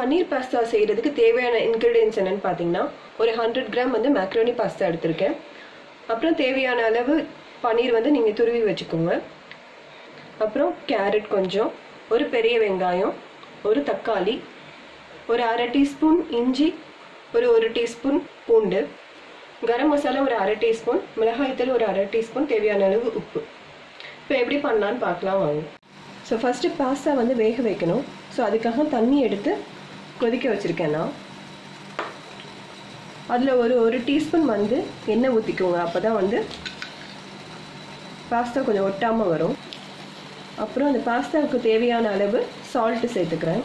பன்னீர் pasta செய்கிறதுக்கு தேவையான ingredients என்னன்னு பார்த்தீங்கன்னா ஒரு ஹண்ட்ரட் கிராம் வந்து மேக்ரோனி பாஸ்தா எடுத்திருக்கேன் அப்புறம் தேவையான அளவு பன்னீர் வந்து நீங்கள் துருவி வச்சுக்கோங்க அப்புறம் கேரட் கொஞ்சம் ஒரு பெரிய வெங்காயம் ஒரு தக்காளி ஒரு அரை டீஸ்பூன் இஞ்சி ஒரு ஒரு டீஸ்பூன் பூண்டு கரம் மசாலா ஒரு அரை டீஸ்பூன் மிளகாய்த்தூள் ஒரு அரை டீஸ்பூன் தேவையான அளவு உப்பு இப்போ எப்படி பண்ணலான்னு பார்க்கலாம் வாங்க ஸோ ஃபஸ்ட்டு பாஸ்தா வந்து வேக வைக்கணும் ஸோ அதுக்காக தண்ணி எடுத்து கொதிக்க வச்சுருக்கேன் நான் அதில் ஒரு ஒரு டீஸ்பூன் வந்து எண்ணெய் ஊற்றிக்கோங்க அப்போ தான் வந்து பாஸ்தா கொஞ்சம் ஒட்டாமல் வரும் அப்புறம் அந்த பாஸ்தாவுக்கு தேவையான அளவு சால்ட்டு சேர்த்துக்கிறேன்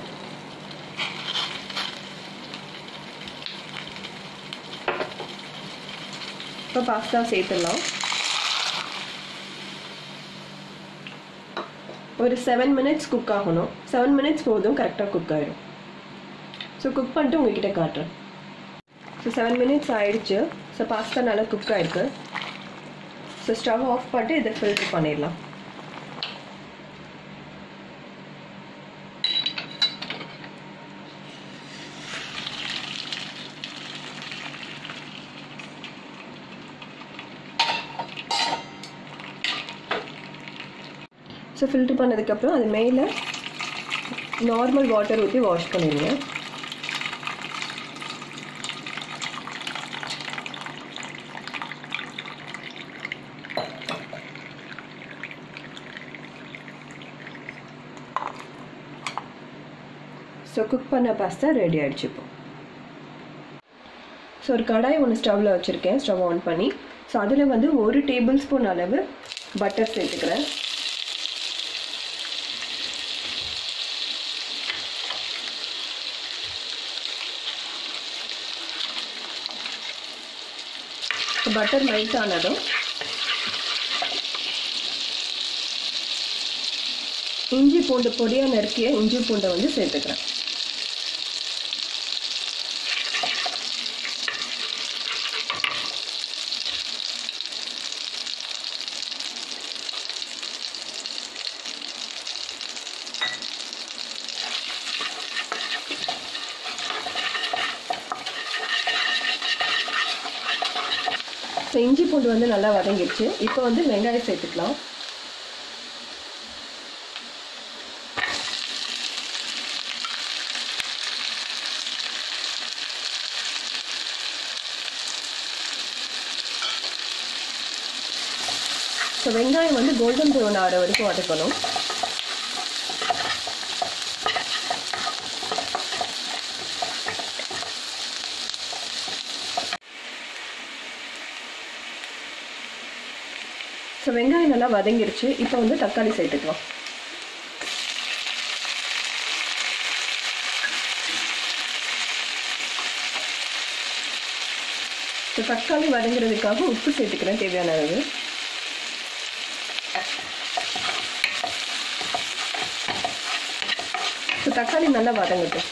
இப்போ பாஸ்தா சேர்த்துடலாம் ஒரு செவன் மினிட்ஸ் குக் ஆகணும் செவன் மினிட்ஸ் போதும் கரெக்டாக குக் ஆகிடும் ஸோ குக் பண்ணிட்டு உங்ககிட்ட காட்டுறேன் ஸோ செவன் மினிட்ஸ் ஆயிடுச்சு ஸோ பாஸ்தா நல்லா குக் ஆகிருக்கு ஸோ ஸ்டவ் ஆஃப் பண்ணிட்டு இதை ஃபில்ட்ரு பண்ணிடலாம் ஸோ ஃபில்ட்ரு பண்ணதுக்கப்புறம் அது மேலே நார்மல் வாட்டர் ஊற்றி வாஷ் பண்ணிடுங்க ஸோ குக் பண்ண பாஸ்தா ரெடி ஆகிடுச்சு இப்போ ஸோ ஒரு கடாய் ஒன்று ஸ்டவ்வில் வச்சுருக்கேன் ஸ்டவ் ஆன் பண்ணி ஸோ அதில் வந்து ஒரு டேபிள் ஸ்பூன் அளவு பட்டர் சேர்த்துக்கிறேன் பட்டர் மெல்ட் ஆனதும் இஞ்சி பூண்டு பொடியாக நறுக்கிய இஞ்சி பூண்டை வந்து சேர்த்துக்கிறேன் ஸோ இஞ்சி பூண்டு வந்து நல்லா வதங்கிடுச்சு இப்போ வந்து வெங்காயம் சேர்த்துக்கலாம் ஸோ வெங்காயம் வந்து கோல்டன் ப்ரௌன் ஆகிற வரைக்கும் வதக்கணும் ஸோ வெங்காயம் நல்லா வதங்கிருச்சு இப்போ வந்து தக்காளி சேர்த்துக்கலாம் ஸோ தக்காளி வதங்குறதுக்காக உப்பு சேர்த்துக்கிறேன் தேவையான அளவு ஸோ தக்காளி நல்லா வதங்கட்டும்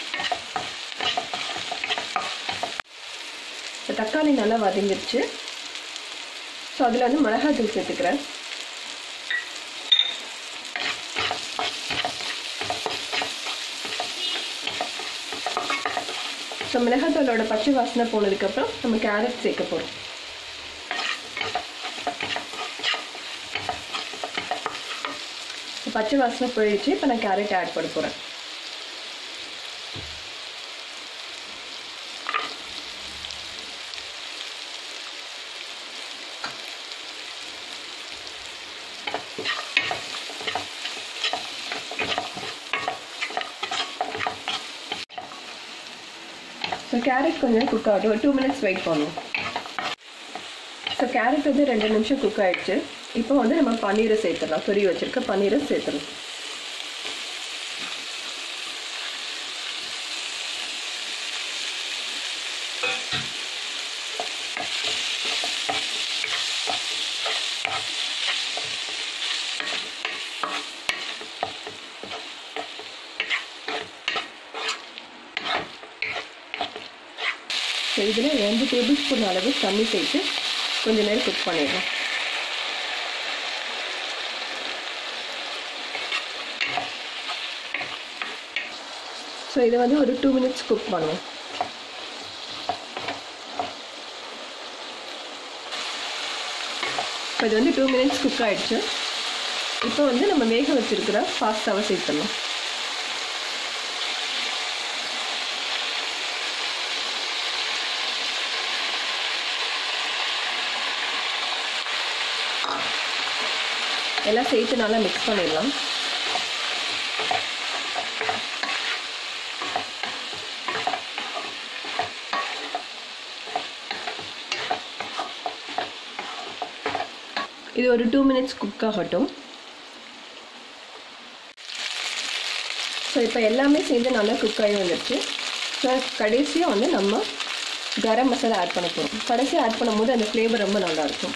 ஸோ தக்காளி நல்லா வதங்கிருச்சு ஸோ அதில் வந்து மிளகாத்தூள் சேர்த்துக்கிறேன் ஸோ மிளகாத்தூளோட பச்சை வாசனை போனதுக்கப்புறம் நம்ம கேரட் சேர்க்க போகிறோம் பச்சை வாசனை போயிடுச்சு இப்போ நான் கேரட் ஆட் பண்ண போகிறேன் ஸோ கேரட் கொஞ்சம் குக் ஆகட்டும் ஒரு டூ மினிட்ஸ் வெயிட் பண்ணுவோம் ஸோ கேரட் வந்து ரெண்டு நிமிஷம் குக் ஆகிடுச்சு இப்போ வந்து நம்ம பன்னீரை சேர்த்துடலாம் துரி வச்சுருக்க பன்னீரை சேர்த்துடலாம் ஸோ இதில் ரெண்டு டேபிள் ஸ்பூன் அளவு தண்ணி சேர்த்து கொஞ்ச நேரம் குக் பண்ணிடலாம் ஸோ இதை வந்து ஒரு டூ மினிட்ஸ் குக் பண்ணுவோம் இப்போ இது வந்து டூ மினிட்ஸ் குக் ஆயிடுச்சு இப்போ வந்து நம்ம வேக வச்சிருக்கிற பாஸ்தாவை சேர்த்துடலாம் எல்லாம் சேர்த்து நல்லா மிக்ஸ் பண்ணிடலாம் இது ஒரு டூ மினிட்ஸ் குக் ஆகட்டும் ஸோ இப்போ எல்லாமே சேர்ந்து நல்லா குக் ஆகி வந்துடுச்சு ஸோ கடைசியாக வந்து நம்ம கரம் மசாலா ஆட் பண்ண போகிறோம் கடைசியாக ஆட் பண்ணும்போது அந்த ஃப்ளேவர் ரொம்ப நல்லாயிருக்கும்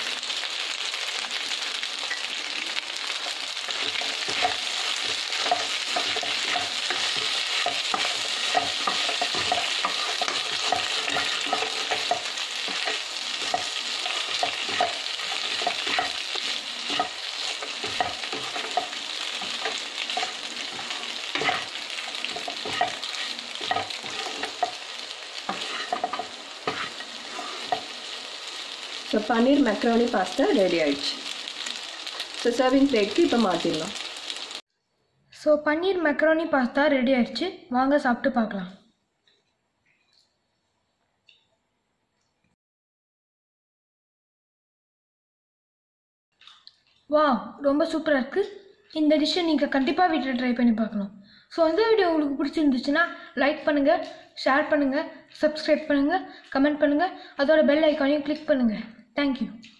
so paneer macaroni pasta ready ஆயிடுச்சு ஸோ சர்விங் பிளேட்க்கு இப்போ மாற்றிடலாம் so paneer macaroni pasta ready ஆயிடுச்சு வாங்க சாப்பிட்டு பார்க்கலாம் வா ரொம்ப சூப்பராக இருக்குது இந்த டிஷ்ஷை நீங்கள் கண்டிப்பாக வீட்டில் ட்ரை பண்ணி பார்க்கணும் ஸோ அந்த வீடியோ உங்களுக்கு பிடிச்சிருந்துச்சுன்னா லைக் பண்ணுங்கள் ஷேர் பண்ணுங்கள் சப்ஸ்கிரைப் பண்ணுங்கள் கமெண்ட் பண்ணுங்கள் அதோட பெல் ஐக்கானையும் கிளிக் பண்ணுங்கள் தேங்க்யூ